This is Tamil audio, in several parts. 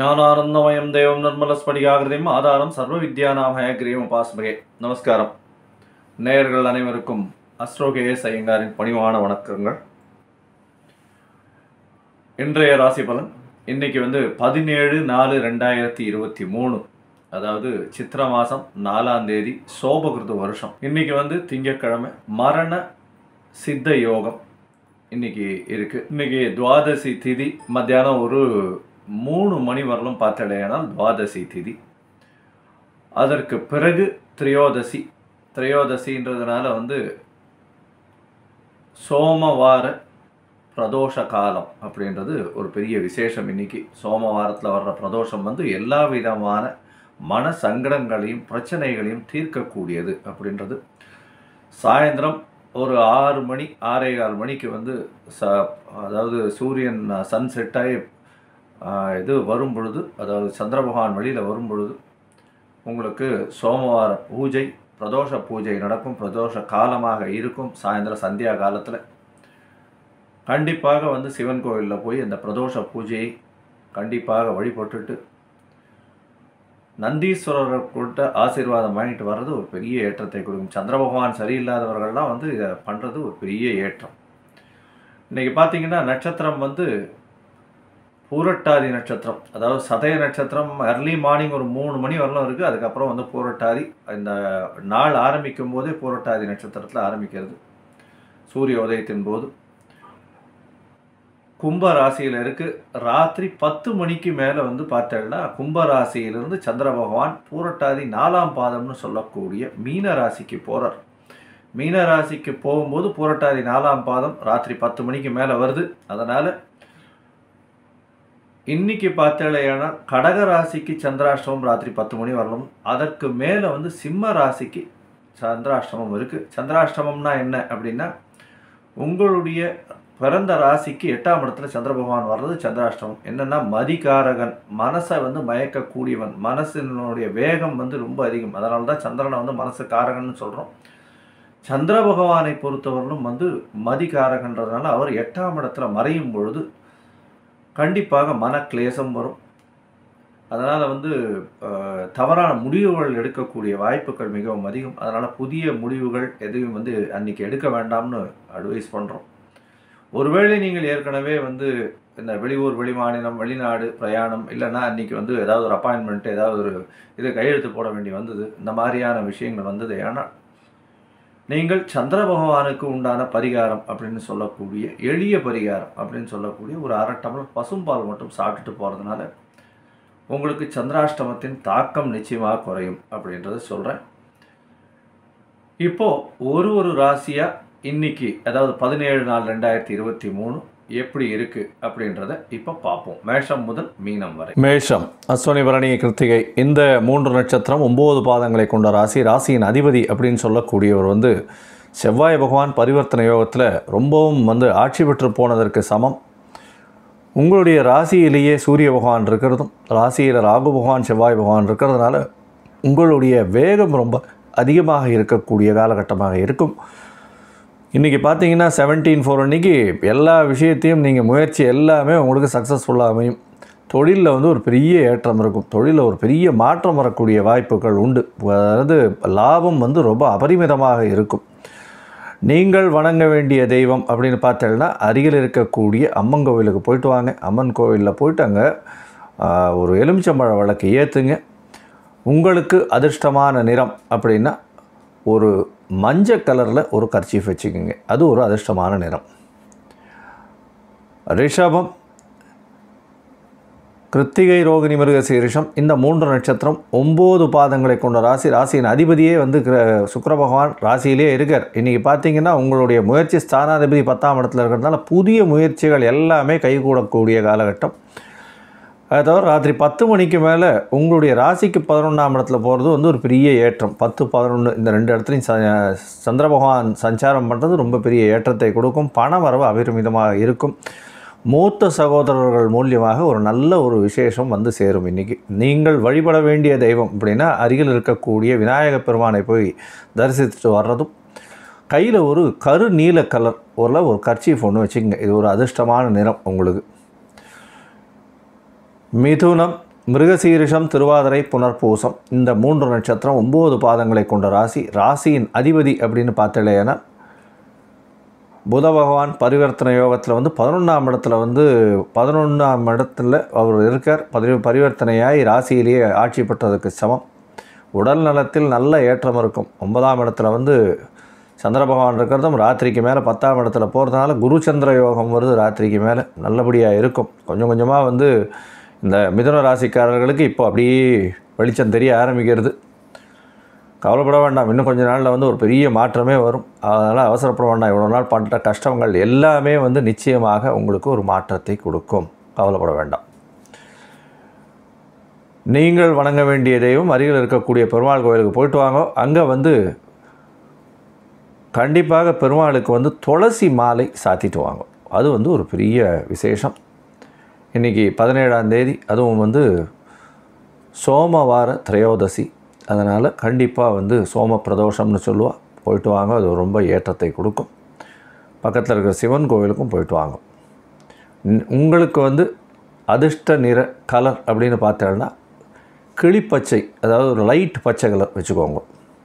ಜ್ಞಾನಾನಂದಮಯಂ ದೇವಂ நிர்மலஸ்படிகாகிருதியும் ஆதாரம் சர்வ வித்யாநாமய கிரீம் உபாஸ்மகே நமஸ்காரம் நேயர்கள் அனைவருக்கும் அஸ்ட்ரோகேஎஸ் ஐயங்காரின் பணிவான வணக்கங்கள் இன்றைய ராசி பலன் இன்னைக்கு வந்து பதினேழு நாலு ரெண்டாயிரத்தி இருபத்தி மூணு அதாவது சித்திர மாதம் நாலாம் தேதி சோபகிருத வருஷம் இன்னைக்கு வந்து திங்கட்கிழமை மரண சித்த யோகம் இன்னைக்கு இருக்கு இன்னைக்கு துவாதசி திதி மத்தியானம் ஒரு மூணு மணி வரலும் பார்த்தடையானால் துவாதசி திதி அதற்கு பிறகு திரையோதசி திரையோதசின்றதுனால வந்து சோமவார பிரதோஷ காலம் அப்படின்றது ஒரு பெரிய விசேஷம் இன்னைக்கு சோமவாரத்தில் வர்ற பிரதோஷம் வந்து எல்லா விதமான மன சங்கடங்களையும் பிரச்சனைகளையும் தீர்க்கக்கூடியது அப்படின்றது சாயந்தரம் ஒரு ஆறு மணி ஆறே கால் மணிக்கு வந்து ச அதாவது சூரியன் சன் செட்டாகி இது வரும் பொழுது அதாவது சந்திர பகவான் வெளியில் வரும் பொழுது உங்களுக்கு சோமவார பூஜை பிரதோஷ பூஜை நடக்கும் பிரதோஷ காலமாக இருக்கும் சாயந்தரம் சந்தியா காலத்தில் கண்டிப்பாக வந்து சிவன் கோவிலில் போய் அந்த பிரதோஷ பூஜையை கண்டிப்பாக வழிபட்டுட்டு நந்தீஸ்வரர் கூட்ட ஆசீர்வாதம் வாங்கிட்டு வர்றது ஒரு பெரிய ஏற்றத்தை கொடுக்கும் சந்திர பகவான் சரியில்லாதவர்கள்லாம் வந்து இதை பண்ணுறது ஒரு பெரிய ஏற்றம் இன்றைக்கி பார்த்தீங்கன்னா நட்சத்திரம் வந்து பூரட்டாதி நட்சத்திரம் அதாவது சதய நட்சத்திரம் அர்லி மார்னிங் ஒரு மூணு மணி வரலாம் இருக்குது அதுக்கப்புறம் வந்து பூரட்டாதி இந்த நாள் ஆரம்பிக்கும் போதே பூரட்டாதி நட்சத்திரத்தில் ஆரம்பிக்கிறது சூரிய உதயத்தின் போது கும்ப ராசியில் இருக்கு ராத்திரி பத்து மணிக்கு மேலே வந்து பார்த்தேன்னா கும்ப ராசியிலிருந்து சந்திர பகவான் பூரட்டாதி நாலாம் பாதம்னு சொல்லக்கூடிய மீன ராசிக்கு போகிறார் மீன ராசிக்கு போகும்போது பூரட்டாதி நாலாம் பாதம் ராத்திரி பத்து மணிக்கு மேலே வருது அதனால் இன்னைக்கு பார்த்தேன்னா கடக ராசிக்கு சந்திராஷ்டமம் ராத்திரி பத்து மணி வரலாம் அதற்கு மேலே வந்து சிம்ம ராசிக்கு சந்திராஷ்டமம் இருக்குது சந்திராஷ்டமம்னா என்ன அப்படின்னா உங்களுடைய பிறந்த ராசிக்கு எட்டாம் இடத்துல சந்திர பகவான் வர்றது சந்திராஷ்டமம் என்னென்னா மதிகாரகன் மனசை வந்து மயக்கக்கூடியவன் மனசினுடைய வேகம் வந்து ரொம்ப அதிகம் அதனால தான் சந்திரனை வந்து மனசு காரகன்னு சொல்கிறோம் சந்திர பகவானை பொறுத்தவரையிலும் வந்து மதிகாரகன்றதுனால அவர் எட்டாம் இடத்துல மறையும் பொழுது கண்டிப்பாக மன கிளேசம் வரும் அதனால் வந்து தவறான முடிவுகள் எடுக்கக்கூடிய வாய்ப்புகள் மிகவும் அதிகம் அதனால் புதிய முடிவுகள் எதையும் வந்து அன்றைக்கி எடுக்க வேண்டாம்னு அட்வைஸ் பண்ணுறோம் ஒருவேளை நீங்கள் ஏற்கனவே வந்து இந்த வெளியூர் வெளிமாநிலம் வெளிநாடு பிரயாணம் இல்லைன்னா அன்றைக்கி வந்து ஏதாவது ஒரு அப்பாயின்மெண்ட் ஏதாவது ஒரு இது கையெழுத்து போட வேண்டி வந்தது இந்த மாதிரியான விஷயங்கள் வந்தது ஆனால் நீங்கள் சந்திர பகவானுக்கு உண்டான பரிகாரம் அப்படின்னு சொல்லக்கூடிய எளிய பரிகாரம் அப்படின்னு சொல்லக்கூடிய ஒரு அரை டம்ளர் பசும்பால் மட்டும் சாப்பிட்டுட்டு போகிறதுனால உங்களுக்கு சந்திராஷ்டமத்தின் தாக்கம் நிச்சயமாக குறையும் அப்படின்றத சொல்கிறேன் இப்போது ஒரு ஒரு ராசியாக இன்னைக்கு அதாவது பதினேழு நாள் ரெண்டாயிரத்தி இருபத்தி மூணு எப்படி இருக்கு அப்படின்றத இப்போ பார்ப்போம் மேஷம் முதல் மீனம் வரை மேஷம் அஸ்வனி பரணி கிருத்திகை இந்த மூன்று நட்சத்திரம் ஒம்பது பாதங்களை கொண்ட ராசி ராசியின் அதிபதி அப்படின்னு சொல்லக்கூடியவர் வந்து செவ்வாய் பகவான் பரிவர்த்தனை யோகத்தில் ரொம்பவும் வந்து ஆட்சி பெற்று போனதற்கு சமம் உங்களுடைய ராசியிலேயே சூரிய பகவான் இருக்கிறதும் ராசியில் ராகு பகவான் செவ்வாய் பகவான் இருக்கிறதுனால உங்களுடைய வேகம் ரொம்ப அதிகமாக இருக்கக்கூடிய காலகட்டமாக இருக்கும் இன்றைக்கி பார்த்தீங்கன்னா செவன்டீன் ஃபோர் அன்றைக்கி எல்லா விஷயத்தையும் நீங்கள் முயற்சி எல்லாமே உங்களுக்கு சக்ஸஸ்ஃபுல்லாக அமையும் தொழிலில் வந்து ஒரு பெரிய ஏற்றம் இருக்கும் தொழிலில் ஒரு பெரிய மாற்றம் வரக்கூடிய வாய்ப்புகள் உண்டு அதாவது லாபம் வந்து ரொம்ப அபரிமிதமாக இருக்கும் நீங்கள் வணங்க வேண்டிய தெய்வம் அப்படின்னு பார்த்தீங்கன்னா அருகில் இருக்கக்கூடிய அம்மன் கோவிலுக்கு போயிட்டு வாங்க அம்மன் கோவிலில் போயிட்டு அங்கே ஒரு எலுமிச்சம்பழ விளக்கு ஏற்றுங்க உங்களுக்கு அதிர்ஷ்டமான நிறம் அப்படின்னா ஒரு மஞ்சள் கலரில் ஒரு கர்ச்சீஃப் வச்சுக்கோங்க அது ஒரு அதிர்ஷ்டமான நிறம் ரிஷபம் கிருத்திகை ரோகிணி மிருக சீரிஷம் இந்த மூன்று நட்சத்திரம் ஒம்பது பாதங்களை கொண்ட ராசி ராசியின் அதிபதியே வந்து சுக்கர பகவான் ராசியிலே இருக்கார் இன்றைக்கி பார்த்தீங்கன்னா உங்களுடைய முயற்சி ஸ்தானாதிபதி பத்தாம் இடத்துல இருக்கிறதுனால புதிய முயற்சிகள் எல்லாமே கைகூடக்கூடிய காலகட்டம் அதை தவிர ராத்திரி பத்து மணிக்கு மேலே உங்களுடைய ராசிக்கு பதினொன்றாம் இடத்துல போகிறது வந்து ஒரு பெரிய ஏற்றம் பத்து பதினொன்று இந்த ரெண்டு இடத்துலையும் ச சந்திர பகவான் சஞ்சாரம் பண்ணுறது ரொம்ப பெரிய ஏற்றத்தை கொடுக்கும் பண வரவு அபரிமிதமாக இருக்கும் மூத்த சகோதரர்கள் மூலியமாக ஒரு நல்ல ஒரு விசேஷம் வந்து சேரும் இன்றைக்கி நீங்கள் வழிபட வேண்டிய தெய்வம் அப்படின்னா அருகில் இருக்கக்கூடிய விநாயக பெருமானை போய் தரிசித்துட்டு வர்றதும் கையில் ஒரு கரு நீல கலர் ஒரு ஒரு கர்ச்சீஃப் ஒன்று வச்சுக்கோங்க இது ஒரு அதிர்ஷ்டமான நிறம் உங்களுக்கு மிதுனம் மிருகசீரிஷம் திருவாதிரை புனர்பூசம் இந்த மூன்று நட்சத்திரம் ஒம்பது பாதங்களை கொண்ட ராசி ராசியின் அதிபதி அப்படின்னு பார்த்தலையானா புத பகவான் பரிவர்த்தனை யோகத்தில் வந்து பதினொன்றாம் இடத்துல வந்து பதினொன்றாம் இடத்துல அவர் இருக்கார் பரி பரிவர்த்தனையாய் ராசியிலேயே ஆட்சி பெற்றதுக்கு சமம் உடல் நலத்தில் நல்ல ஏற்றம் இருக்கும் ஒன்பதாம் இடத்துல வந்து சந்திர பகவான் இருக்கிறதும் ராத்திரிக்கு மேலே பத்தாம் இடத்துல போகிறதுனால குரு சந்திர யோகம் வருது ராத்திரிக்கு மேலே நல்லபடியாக இருக்கும் கொஞ்சம் கொஞ்சமாக வந்து இந்த மிதுன ராசிக்காரர்களுக்கு இப்போ அப்படியே வெளிச்சம் தெரிய ஆரம்பிக்கிறது கவலைப்பட வேண்டாம் இன்னும் கொஞ்ச நாளில் வந்து ஒரு பெரிய மாற்றமே வரும் அதனால் அவசரப்பட வேண்டாம் இவ்வளோ நாள் பண்ணுற கஷ்டங்கள் எல்லாமே வந்து நிச்சயமாக உங்களுக்கு ஒரு மாற்றத்தை கொடுக்கும் கவலைப்பட வேண்டாம் நீங்கள் வணங்க வேண்டிய தெய்வம் அருகில் இருக்கக்கூடிய பெருமாள் கோயிலுக்கு போயிட்டு வாங்க அங்கே வந்து கண்டிப்பாக பெருமாளுக்கு வந்து துளசி மாலை சாத்திட்டு வாங்க அது வந்து ஒரு பெரிய விசேஷம் இன்றைக்கி பதினேழாம் தேதி அதுவும் வந்து சோமவார திரையோதசி அதனால் கண்டிப்பாக வந்து சோம பிரதோஷம்னு சொல்லுவாள் போயிட்டு வாங்க அது ரொம்ப ஏற்றத்தை கொடுக்கும் பக்கத்தில் இருக்கிற சிவன் கோவிலுக்கும் போயிட்டு வாங்க உம், உங்களுக்கு வந்து அதிர்ஷ்ட நிற கலர் அப்படின்னு பார்த்தேன்னா கிளிப்பச்சை அதாவது ஒரு லைட் பச்சை கலர் வச்சுக்கோங்க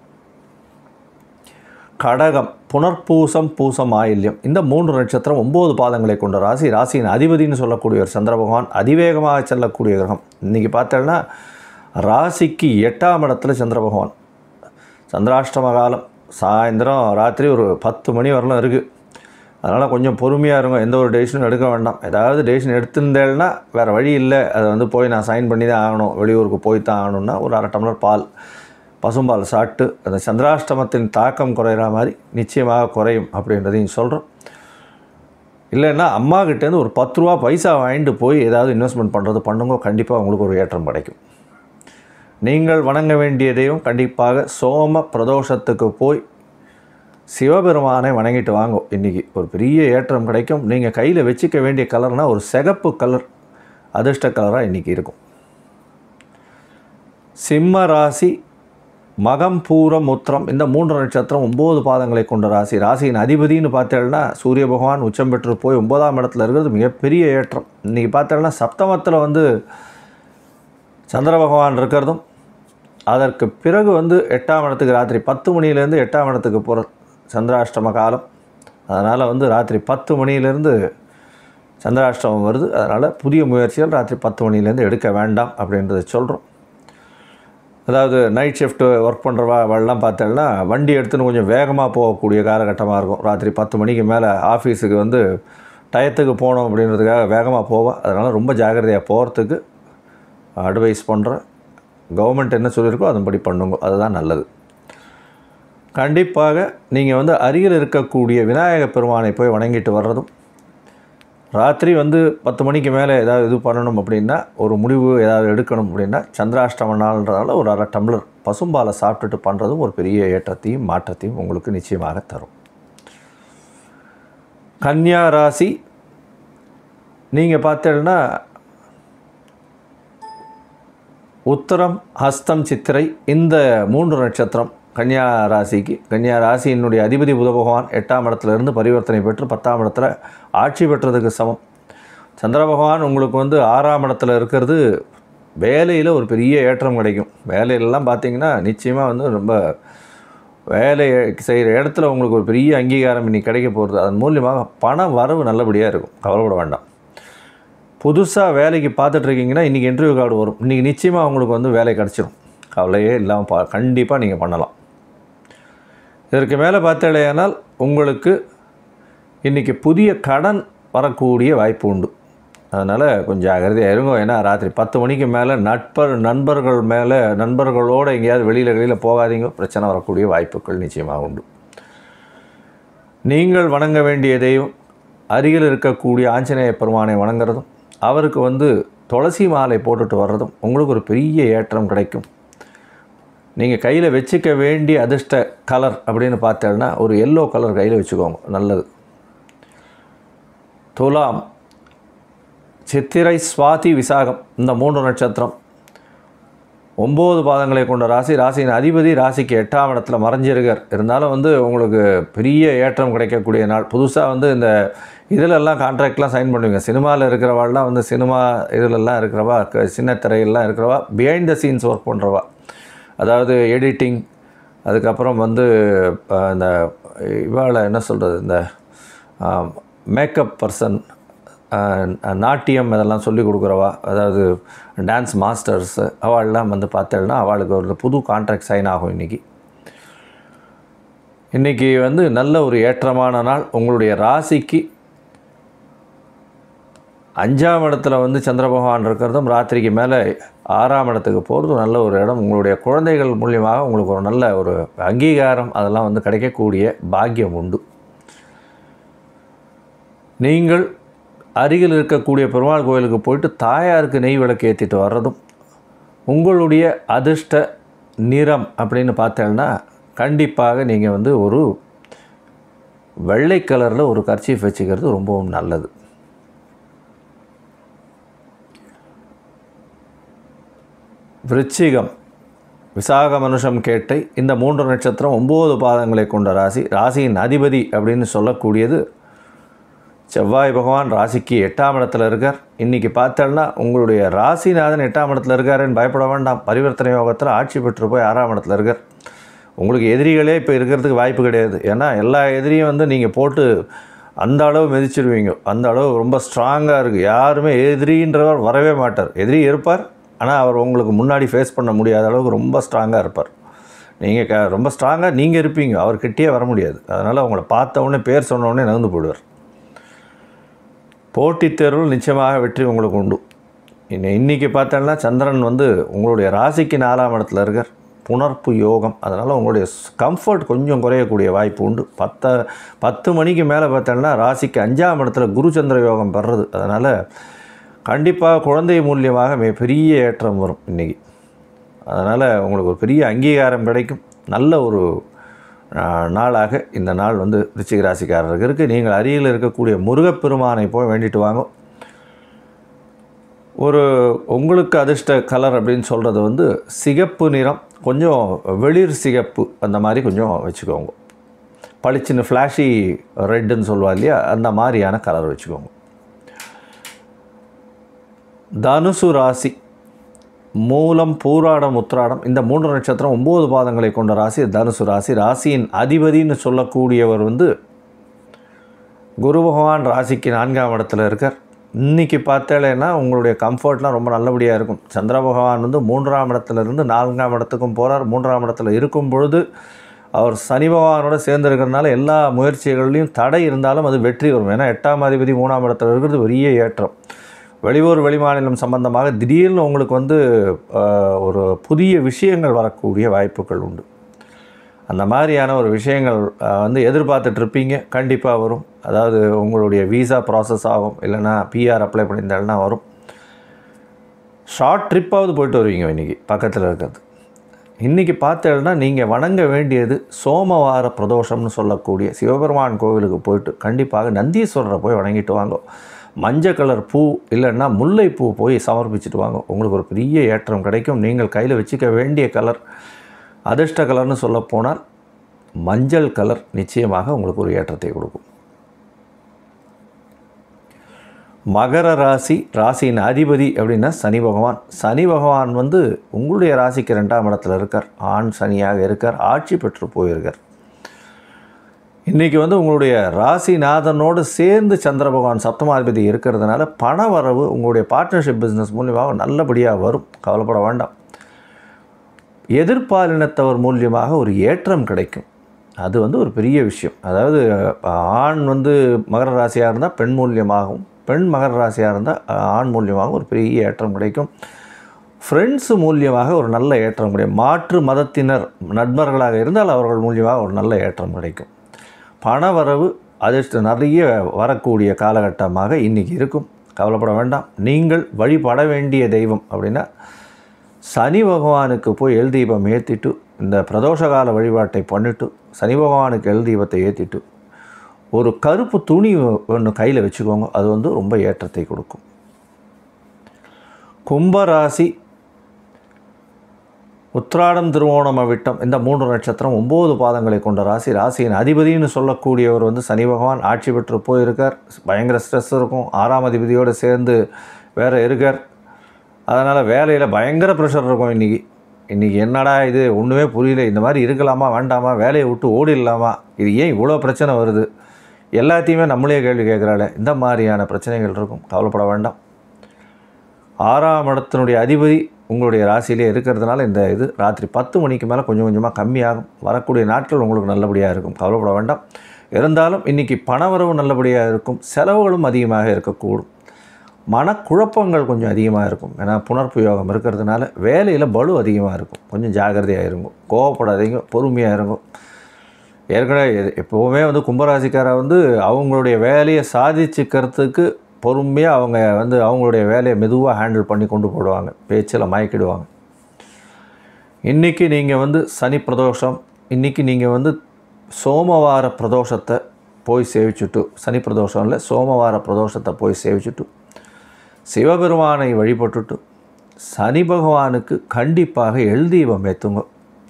கடகம் புனர்பூசம் பூசம் ஆயில்யம் இந்த மூன்று நட்சத்திரம் ஒம்பது பாதங்களை கொண்ட ராசி ராசியின் அதிபதினு சொல்லக்கூடிய ஒரு சந்திர பகவான் அதிவேகமாக செல்லக்கூடிய கிரகம் இன்றைக்கி பார்த்தோன்னா ராசிக்கு எட்டாம் இடத்துல சந்திர பகவான் சந்திராஷ்டம காலம் சாயந்தரம் ராத்திரி ஒரு பத்து மணி வரலாம் இருக்குது அதனால் கொஞ்சம் பொறுமையாக இருங்க எந்த ஒரு டெசிஷனும் எடுக்க வேண்டாம் ஏதாவது டெசிஷன் எடுத்திருந்தேன்னா வேறு வழி இல்லை அதை வந்து போய் நான் சைன் பண்ணி தான் ஆகணும் வெளியூருக்கு போய் தான் ஆகணும்னா ஒரு அரை டம்ளர் பால் பசும்பால் சாப்பிட்டு அந்த சந்திராஷ்டமத்தின் தாக்கம் குறையிற மாதிரி நிச்சயமாக குறையும் அப்படின்றதையும் சொல்கிறோம் இல்லைன்னா அம்மா கிட்டேருந்து ஒரு பத்து ரூபா பைசா வாங்கிட்டு போய் ஏதாவது இன்வெஸ்ட்மெண்ட் பண்ணுறது பண்ணுங்க கண்டிப்பாக உங்களுக்கு ஒரு ஏற்றம் கிடைக்கும் நீங்கள் வணங்க வேண்டிய தெய்வம் கண்டிப்பாக சோம பிரதோஷத்துக்கு போய் சிவபெருமானை வணங்கிட்டு வாங்க இன்றைக்கி ஒரு பெரிய ஏற்றம் கிடைக்கும் நீங்கள் கையில் வச்சுக்க வேண்டிய கலர்னால் ஒரு சிகப்பு கலர் அதிர்ஷ்ட கலராக இன்றைக்கி இருக்கும் சிம்ம ராசி மகம் பூரம் உத்திரம் இந்த மூன்று நட்சத்திரம் ஒம்பது பாதங்களை கொண்ட ராசி ராசியின் அதிபதினு பார்த்தேன்னா சூரிய பகவான் உச்சம் பெற்று போய் ஒன்பதாம் இடத்துல இருக்கிறது மிகப்பெரிய ஏற்றம் இன்றைக்கி பார்த்தேன்னா சப்தமத்தில் வந்து சந்திர பகவான் இருக்கிறதும் அதற்கு பிறகு வந்து எட்டாம் இடத்துக்கு ராத்திரி பத்து மணிலேருந்து எட்டாம் இடத்துக்கு போகிற சந்திராஷ்டம காலம் அதனால் வந்து ராத்திரி பத்து மணியிலேருந்து சந்திராஷ்டமம் வருது அதனால் புதிய முயற்சிகள் ராத்திரி பத்து மணிலேருந்து எடுக்க வேண்டாம் அப்படின்றத சொல்கிறோம் அதாவது நைட் ஷிஃப்ட் ஒர்க் பண்ணுறவாள்லாம் பார்த்தோம்னா வண்டி எடுத்துன்னு கொஞ்சம் வேகமாக போகக்கூடிய காலகட்டமாக இருக்கும் ராத்திரி பத்து மணிக்கு மேலே ஆஃபீஸுக்கு வந்து டயத்துக்கு போகணும் அப்படின்றதுக்காக வேகமாக போவேன் அதனால் ரொம்ப ஜாக்கிரதையாக போகிறதுக்கு அட்வைஸ் பண்ணுறேன் கவர்மெண்ட் என்ன சொல்லியிருக்கோ அதன்படி பண்ணுங்க அதுதான் நல்லது கண்டிப்பாக நீங்கள் வந்து அருகில் இருக்கக்கூடிய விநாயக பெருமானை போய் வணங்கிட்டு வர்றதும் ராத்திரி வந்து பத்து மணிக்கு மேலே ஏதாவது இது பண்ணணும் அப்படின்னா ஒரு முடிவு ஏதாவது எடுக்கணும் அப்படின்னா சந்திராஷ்டம நாள்ன்றதால ஒரு அரை டம்ளர் பசும்பாலை சாப்பிட்டுட்டு பண்ணுறதும் ஒரு பெரிய ஏற்றத்தையும் மாற்றத்தையும் உங்களுக்கு நிச்சயமாக தரும் கன்னியா ராசி நீங்கள் பார்த்தீங்கன்னா உத்தரம் ஹஸ்தம் சித்திரை இந்த மூன்று நட்சத்திரம் கன்னியா ராசிக்கு கன்னியா ராசியினுடைய அதிபதி புத பகவான் எட்டாம் இடத்துல இருந்து பரிவர்த்தனை பெற்று பத்தாம் இடத்துல ஆட்சி பெற்றதுக்கு சமம் சந்திர பகவான் உங்களுக்கு வந்து ஆறாம் இடத்துல இருக்கிறது வேலையில் ஒரு பெரிய ஏற்றம் கிடைக்கும் வேலையிலலாம் பார்த்தீங்கன்னா நிச்சயமாக வந்து ரொம்ப வேலை செய்கிற இடத்துல உங்களுக்கு ஒரு பெரிய அங்கீகாரம் இன்னைக்கு கிடைக்க போகிறது அதன் மூலியமாக பண வரவு நல்லபடியாக இருக்கும் கவலைப்பட வேண்டாம் புதுசாக வேலைக்கு பார்த்துட்ருக்கீங்கன்னா இன்றைக்கி இன்டர்வியூ கார்டு வரும் இன்றைக்கி நிச்சயமாக உங்களுக்கு வந்து வேலை கிடச்சிரும் கவலையே இல்லாமல் பா கண்டிப்பாக நீங்கள் பண்ணலாம் இதற்கு மேலே பார்த்தேனால் உங்களுக்கு இன்றைக்கி புதிய கடன் வரக்கூடிய வாய்ப்பு உண்டு அதனால் கொஞ்சம் ஜாகிரதையாக இருங்க ஏன்னா ராத்திரி பத்து மணிக்கு மேலே நட்பர் நண்பர்கள் மேலே நண்பர்களோடு எங்கேயாவது வெளியில் வெளியில் போகாதீங்க பிரச்சனை வரக்கூடிய வாய்ப்புகள் நிச்சயமாக உண்டு நீங்கள் வணங்க வேண்டிய தெய்வம் அருகில் இருக்கக்கூடிய ஆஞ்சநேய பெருமானை வணங்குறதும் அவருக்கு வந்து துளசி மாலை போட்டுட்டு வர்றதும் உங்களுக்கு ஒரு பெரிய ஏற்றம் கிடைக்கும் நீங்கள் கையில் வச்சுக்க வேண்டிய அதிர்ஷ்ட கலர் அப்படின்னு பார்த்தேன்னா ஒரு எல்லோ கலர் கையில் வச்சுக்கோங்க நல்லது துலாம் சித்திரை சுவாதி விசாகம் இந்த மூன்று நட்சத்திரம் ஒம்பது பாதங்களை கொண்ட ராசி ராசியின் அதிபதி ராசிக்கு எட்டாம் இடத்துல மறைஞ்சிருக்கார் இருந்தாலும் வந்து உங்களுக்கு பெரிய ஏற்றம் கிடைக்கக்கூடிய நாள் புதுசாக வந்து இந்த இதிலெல்லாம் கான்ட்ராக்ட்லாம் சைன் பண்ணுவீங்க சினிமாவில் இருக்கிறவாள்லாம் வந்து சினிமா இதிலெல்லாம் இருக்கிறவா க- சின்ன திரையெல்லாம் இருக்கிறவா பிஹைண்ட் த சீன்ஸ் ஒர்க் பண்ணுறவா அதாவது எடிட்டிங் அதுக்கப்புறம் வந்து அஹ், இந்த இவாளை என்ன சொல்கிறது இந்த மேக்கப் பர்சன் நாட்டியம் இதெல்லாம் சொல்லி கொடுக்குறவா அதாவது டான்ஸ் மாஸ்டர்ஸ் அவள்லாம் வந்து பார்த்தேன்னா அவளுக்கு ஒரு புது கான்ட்ராக்ட் சைன் ஆகும் இன்றைக்கி இன்றைக்கி வந்து நல்ல ஒரு ஏற்றமான நாள் உங்களுடைய ராசிக்கு அஞ்சாம் இடத்துல வந்து சந்திர பகவான் இருக்கிறதும் ராத்திரிக்கு மேலே ஆறாம் இடத்துக்கு போகிறதும் நல்ல ஒரு இடம் உங்களுடைய குழந்தைகள் மூலியமாக உங்களுக்கு ஒரு நல்ல ஒரு அங்கீகாரம் அதெல்லாம் வந்து கிடைக்கக்கூடிய பாக்கியம் உண்டு நீங்கள் அருகில் இருக்கக்கூடிய பெருமாள் கோயிலுக்கு போயிட்டு தாயாருக்கு நெய் விளக்கு ஏற்றிட்டு வர்றதும் உங்களுடைய அதிர்ஷ்ட நிறம் அப்படின்னு பார்த்தேன்னா கண்டிப்பாக நீங்கள் வந்து ஒரு வெள்ளை கலரில் ஒரு கர்ச்சீஃப் வச்சுக்கிறது ரொம்பவும் நல்லது விருச்சிகம் விசாக மனுஷம் கேட்டை இந்த மூன்று நட்சத்திரம் ஒம்பது பாதங்களை கொண்ட ராசி ராசியின் அதிபதி அப்படின்னு சொல்லக்கூடியது செவ்வாய் பகவான் ராசிக்கு எட்டாம் இடத்துல இருக்கார் இன்றைக்கி பார்த்தோன்னா உங்களுடைய ராசிநாதன் எட்டாம் இடத்துல இருக்காருன்னு பயப்பட வேண்டாம் பரிவர்த்தனை யோகத்தில் ஆட்சி பெற்று போய் ஆறாம் இடத்துல இருக்கார் உங்களுக்கு எதிரிகளே இப்போ இருக்கிறதுக்கு வாய்ப்பு கிடையாது ஏன்னா எல்லா எதிரியும் வந்து நீங்கள் போட்டு அந்த அளவு மிதிச்சிடுவீங்க அந்த அளவு ரொம்ப ஸ்ட்ராங்காக இருக்குது யாருமே எதிரின்றவர் வரவே மாட்டார் எதிரி இருப்பார் ஆனால் அவர் உங்களுக்கு முன்னாடி ஃபேஸ் பண்ண முடியாத அளவுக்கு ரொம்ப ஸ்ட்ராங்காக இருப்பார் நீங்கள் க ரொம்ப ஸ்ட்ராங்காக நீங்கள் இருப்பீங்க அவர் கிட்டேயே வர முடியாது அதனால் உங்களை பார்த்த உடனே பேர் சொன்ன உடனே நகர்ந்து போயிடுவார் போட்டித் தேர்வில் நிச்சயமாக வெற்றி உங்களுக்கு உண்டு இன்னை இன்றைக்கி பார்த்தோன்னா சந்திரன் வந்து உங்களுடைய ராசிக்கு நாலாம் இடத்துல இருக்கார் புணர்ப்பு யோகம் அதனால் உங்களுடைய கம்ஃபர்ட் கொஞ்சம் குறையக்கூடிய வாய்ப்பு உண்டு பத்த பத்து மணிக்கு மேலே பார்த்தோன்னா ராசிக்கு அஞ்சாம் இடத்துல குருச்சந்திர யோகம் பெறுறது அதனால் கண்டிப்பாக குழந்தை மூலியமாக மிகப்பெரிய ஏற்றம் வரும் இன்றைக்கி அதனால் உங்களுக்கு ஒரு பெரிய அங்கீகாரம் கிடைக்கும் நல்ல ஒரு ஆ, நாளாக இந்த நாள் வந்து ரிச்சிக ராசிக்காரருக்கு இருக்குது நீங்கள் அருகில் இருக்கக்கூடிய முருகப்பெருமானை போய் வேண்டிட்டு வாங்க ஒரு உங்களுக்கு அதிர்ஷ்ட கலர் அப்படின்னு சொல்கிறது வந்து சிகப்பு நிறம் கொஞ்சம் வெளிர் சிகப்பு அந்த மாதிரி கொஞ்சம் வச்சுக்கோங்க பளிச்சுன்னு ஃப்ளாஷி ரெட்டுன்னு சொல்லுவா இல்லையா அந்த மாதிரியான கலர் வச்சுக்கோங்க தனுசு ராசி மூலம் பூராடம் உத்திராடம் இந்த மூன்று நட்சத்திரம் ஒம்பது பாதங்களை கொண்ட ராசி தனுசு ராசி ராசியின் அதிபதின்னு சொல்லக்கூடியவர் வந்து குரு பகவான் ராசிக்கு நான்காம் இடத்துல இருக்கார் இன்றைக்கி பார்த்தேன்னா உங்களுடைய கம்ஃபர்ட்லாம் ரொம்ப நல்லபடியாக இருக்கும் சந்திர பகவான் வந்து மூன்றாம் இடத்துல இருந்து நான்காம் இடத்துக்கும் போகிறார் மூன்றாம் இடத்துல இருக்கும் பொழுது அவர் சனி பகவானோட சேர்ந்து இருக்கிறதுனால எல்லா முயற்சிகள்லையும் தடை இருந்தாலும் அது வெற்றி வரும் ஏன்னா எட்டாம் அதிபதி மூணாம் இடத்துல இருக்கிறது பெரிய ஏற்றம் வெளியூர் வெளிமாநிலம் சம்பந்தமாக திடீர்னு உங்களுக்கு வந்து ஆஹ், ஒரு புதிய விஷயங்கள் வரக்கூடிய வாய்ப்புகள் உண்டு அந்த மாதிரியான ஒரு விஷயங்கள் ஆஹ், வந்து எதிர்பார்த்துட்டு இருப்பீங்க கண்டிப்பாக வரும் அதாவது உங்களுடைய வீசா ப்ராசஸ் ஆகும் இல்லைன்னா பிஆர் அப்ளை பண்ணியிருந்தாலும்னா வரும் ஷார்ட் ட்ரிப்பாவது போயிட்டு வருவீங்க இன்றைக்கி பக்கத்தில் இருக்கிறது இன்றைக்கி பார்த்தேன்னா நீங்கள் வணங்க வேண்டியது சோமவார பிரதோஷம்னு சொல்லக்கூடிய சிவபெருமான் கோவிலுக்கு போயிட்டு கண்டிப்பாக நந்தீஸ்வரரை போய் வணங்கிட்டு வாங்க மஞ்சள் கலர் பூ இல்லைன்னா முல்லைப்பூ போய் சமர்ப்பிச்சுட்டு வாங்க உங்களுக்கு ஒரு பெரிய ஏற்றம் கிடைக்கும் நீங்கள் கையில் வச்சுக்க வேண்டிய கலர் அதிர்ஷ்ட கலர்னு சொல்லப்போனால் மஞ்சள் கலர் நிச்சயமாக உங்களுக்கு ஒரு ஏற்றத்தை கொடுக்கும் மகர ராசி ராசியின் அதிபதி அப்படின்னா சனி பகவான் சனி பகவான் வந்து உங்களுடைய ராசிக்கு ரெண்டாம் இடத்துல இருக்கார் ஆண் சனியாக இருக்கார் ஆட்சி பெற்று போயிருக்கார் இன்றைக்கி வந்து உங்களுடைய ராசிநாதனோடு சேர்ந்து சந்திர பகவான் சப்தமாதிபதி இருக்கிறதுனால பண வரவு உங்களுடைய பார்ட்னர்ஷிப் பிஸ்னஸ் மூலியமாக நல்லபடியாக வரும் கவலைப்பட வேண்டாம் எதிர்பாலினத்தவர் மூலியமாக ஒரு ஏற்றம் கிடைக்கும் அது வந்து ஒரு பெரிய விஷயம் அதாவது ஆண் வந்து மகர ராசியாக இருந்தால் பெண் மூலியமாகவும் பெண் மகர ராசியாக இருந்தால் ஆண் மூலியமாகவும் ஒரு பெரிய ஏற்றம் கிடைக்கும் ஃப்ரெண்ட்ஸு மூலியமாக ஒரு நல்ல ஏற்றம் கிடைக்கும் மாற்று மதத்தினர் நண்பர்களாக இருந்தால் அவர்கள் மூலியமாக ஒரு நல்ல ஏற்றம் கிடைக்கும் பண வரவு அதிர்ஷ்டம் நிறைய வரக்கூடிய காலகட்டமாக இன்றைக்கி இருக்கும் கவலைப்பட வேண்டாம் நீங்கள் வழிபட வேண்டிய தெய்வம் அப்படின்னா சனி பகவானுக்கு போய் எல் தீபம் ஏற்றிட்டு இந்த பிரதோஷ கால வழிபாட்டை பண்ணிட்டு சனி பகவானுக்கு எல் தீபத்தை ஏற்றிட்டு ஒரு கருப்பு துணி ஒன்று கையில் வச்சுக்கோங்க அது வந்து ரொம்ப ஏற்றத்தை கொடுக்கும் கும்பராசி உத்திராடம் திருவோணம் அவிட்டம் இந்த மூன்று நட்சத்திரம் ஒம்பது பாதங்களை கொண்ட ராசி ராசியின் அதிபதினு சொல்லக்கூடியவர் வந்து சனி பகவான் ஆட்சி பெற்று போயிருக்கார் பயங்கர ஸ்ட்ரெஸ் இருக்கும் ஆறாம் அதிபதியோடு சேர்ந்து வேறு இருக்கார் அதனால் வேலையில் பயங்கர ப்ரெஷர் இருக்கும் இன்றைக்கி இன்றைக்கி என்னடா இது ஒன்றுமே புரியல இந்த மாதிரி இருக்கலாமா வேண்டாமா வேலையை விட்டு ஓடிடலாமா இது ஏன் இவ்வளோ பிரச்சனை வருது எல்லாத்தையுமே நம்மளே கேள்வி கேட்குறாளே இந்த மாதிரியான பிரச்சனைகள் இருக்கும் கவலைப்பட வேண்டாம் ஆறாம் இடத்தினுடைய அதிபதி உங்களுடைய ராசியிலே இருக்கிறதுனால இந்த இது ராத்திரி பத்து மணிக்கு மேலே கொஞ்சம் கொஞ்சமாக கம்மியாகும் வரக்கூடிய நாட்கள் உங்களுக்கு நல்லபடியாக இருக்கும் கவலைப்பட வேண்டாம் இருந்தாலும் இன்றைக்கி பணவரவு நல்லபடியாக இருக்கும் செலவுகளும் அதிகமாக இருக்கக்கூடும் மனக்குழப்பங்கள் கொஞ்சம் அதிகமாக இருக்கும் ஏன்னா புனர்ப்பு யோகம் இருக்கிறதுனால வேலையில் பலு அதிகமாக இருக்கும் கொஞ்சம் ஜாகிரதையாக இருங்க கோவப்படாதீங்க பொறுமையாக இருங்க ஏற்கனவே எ- எப்போவுமே வந்து கும்பராசிக்காரா வந்து அவங்களுடைய வேலையை சாதிச்சுக்கிறதுக்கு பொறுமையாக அவங்க வந்து அவங்களுடைய வேலையை மெதுவாக ஹேண்டில் பண்ணி கொண்டு போடுவாங்க பேச்சில் மயக்கிடுவாங்க இன்றைக்கி நீங்கள் வந்து சனி பிரதோஷம் இன்றைக்கி நீங்கள் வந்து சோமவார பிரதோஷத்தை போய் சேவிச்சுட்டு சனி பிரதோஷம் இல்லை சோமவார பிரதோஷத்தை போய் சேவிச்சுட்டு சிவபெருமானை வழிபட்டுட்டு சனி பகவானுக்கு கண்டிப்பாக எல்தீபம் ஏற்றுங்க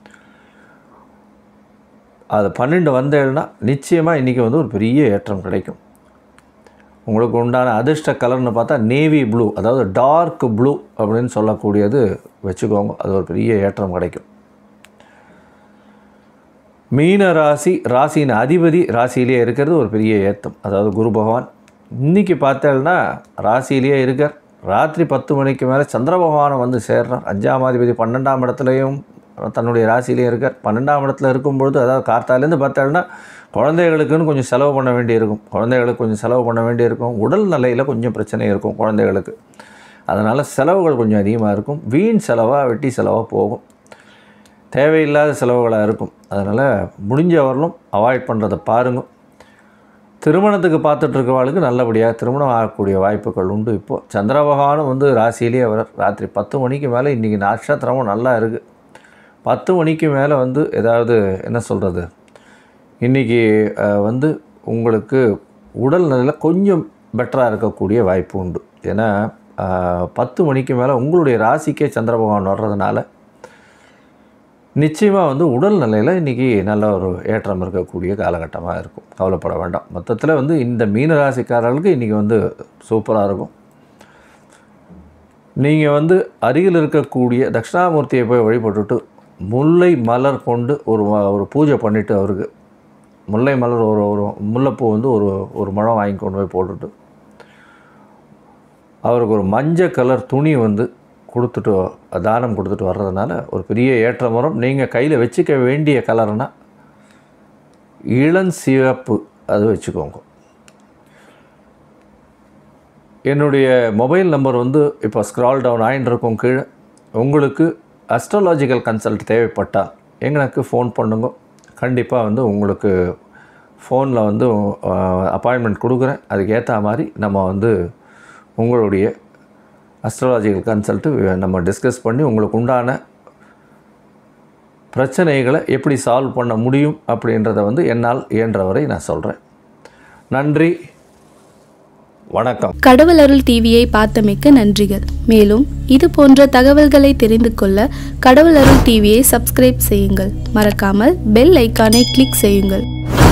அது பன்னெண்டு வந்தேன்னா நிச்சயமாக இன்றைக்கி வந்து ஒரு பெரிய ஏற்றம் கிடைக்கும் உங்களுக்கு உண்டான அதிர்ஷ்ட கலர்னு பார்த்தா நேவி ப்ளூ அதாவது டார்க் ப்ளூ அப்படின்னு சொல்லக்கூடியது வச்சுக்கோங்க அது ஒரு பெரிய ஏற்றம் கிடைக்கும் மீன ராசி ராசியின் அதிபதி ராசியிலேயே இருக்கிறது ஒரு பெரிய ஏத்தம் அதாவது குரு பகவான் இன்றைக்கி பார்த்தேன்னா ராசியிலேயே இருக்கார் ராத்திரி பத்து மணிக்கு மேலே சந்திர பகவானை வந்து சேர்றார் அஞ்சாம் அதிபதி பன்னெண்டாம் இடத்துலையும் தன்னுடைய ராசியிலேயே இருக்கார் பன்னெண்டாம் இடத்துல இருக்கும்பொழுது அதாவது கார்த்தாலேருந்து பார்த்தேன்னா குழந்தைகளுக்குன்னு கொஞ்சம் செலவு பண்ண வேண்டியிருக்கும் குழந்தைகளுக்கு கொஞ்சம் செலவு பண்ண வேண்டியிருக்கும் உடல் நிலையில் கொஞ்சம் பிரச்சனை இருக்கும் குழந்தைகளுக்கு அதனால் செலவுகள் கொஞ்சம் அதிகமாக இருக்கும் வீண் செலவாக வெட்டி செலவாக போகும் தேவையில்லாத செலவுகளாக இருக்கும் அதனால் முடிஞ்ச வரலும் அவாய்ட் பண்ணுறதை பாருங்க திருமணத்துக்கு பார்த்துட்டு இருக்கவாளுக்கு நல்லபடியாக திருமணம் ஆகக்கூடிய வாய்ப்புகள் உண்டு இப்போது சந்திர பகவானும் வந்து ராசியிலேயே வர ராத்திரி பத்து மணிக்கு மேலே இன்றைக்கி நட்சத்திரமும் நல்லா இருக்குது பத்து மணிக்கு மேலே வந்து ஏதாவது என்ன சொல்கிறது இன்றைக்கி வந்து உங்களுக்கு உடல் நிலையில் கொஞ்சம் பெட்டராக இருக்கக்கூடிய வாய்ப்பு உண்டு ஏன்னா அஹ், பத்து மணிக்கு மேலே உங்களுடைய ராசிக்கே சந்திர பகவான் வர்றதுனால நிச்சயமாக வந்து உடல் நிலையில் இன்றைக்கி நல்ல ஒரு ஏற்றம் இருக்கக்கூடிய காலகட்டமாக இருக்கும் கவலைப்பட வேண்டாம் மொத்தத்தில் வந்து இந்த மீன ராசிக்காரர்களுக்கு இன்றைக்கி வந்து சூப்பராக இருக்கும் நீங்கள் வந்து அருகில் இருக்கக்கூடிய தட்சிணாமூர்த்தியை போய் வழிபட்டுட்டு முல்லை மலர் கொண்டு ஒரு வ- ஒரு பூஜை பண்ணிவிட்டு அவருக்கு முல்லை மலர் ஒரு ஒரு முல்லைப்பூ வந்து ஒரு ஒரு முழம் வாங்கி கொண்டு போய் போட்டுட்டு அவருக்கு ஒரு மஞ்சள் கலர் துணி வந்து கொடுத்துட்டு தானம் கொடுத்துட்டு வர்றதுனால ஒரு பெரிய ஏற்றம் வரும் நீங்கள் கையில் வச்சுக்க வேண்டிய கலர்னா இளஞ்சிவப்பு அது வச்சுக்கோங்க என்னுடைய மொபைல் நம்பர் வந்து இப்போ ஸ்க்ரால் டவுன் ஆயின்னு இருக்கும் கீழே உங்களுக்கு அஸ்ட்ராலாஜிக்கல் கன்சல்ட் தேவைப்பட்டால் எங்களுக்கு ஃபோன் பண்ணுங்க கண்டிப்பாக வந்து உங்களுக்கு ஃபோனில் வந்து அப்பாயின்மெண்ட் கொடுக்குறேன் அதுக்கு ஏற்ற மாதிரி நம்ம வந்து உங்களுடைய அஸ்ட்ராலாஜிக்கல் கன்சல்ட்டு நம்ம டிஸ்கஸ் பண்ணி உங்களுக்கு உண்டான பிரச்சனைகளை எப்படி சால்வ் பண்ண முடியும் அப்படின்றத வந்து என்னால் இயன்றவரை நான் சொல்கிறேன் நன்றி வணக்கம் கடவுள் அருள் டிவியை பார்த்தமைக்க நன்றிகள் மேலும் இது போன்ற தகவல்களை தெரிந்து கொள்ள கடவுள் அருள் டிவியை சப்ஸ்கிரைப் செய்யுங்கள் மறக்காமல் பெல் ஐக்கானை கிளிக் செய்யுங்கள்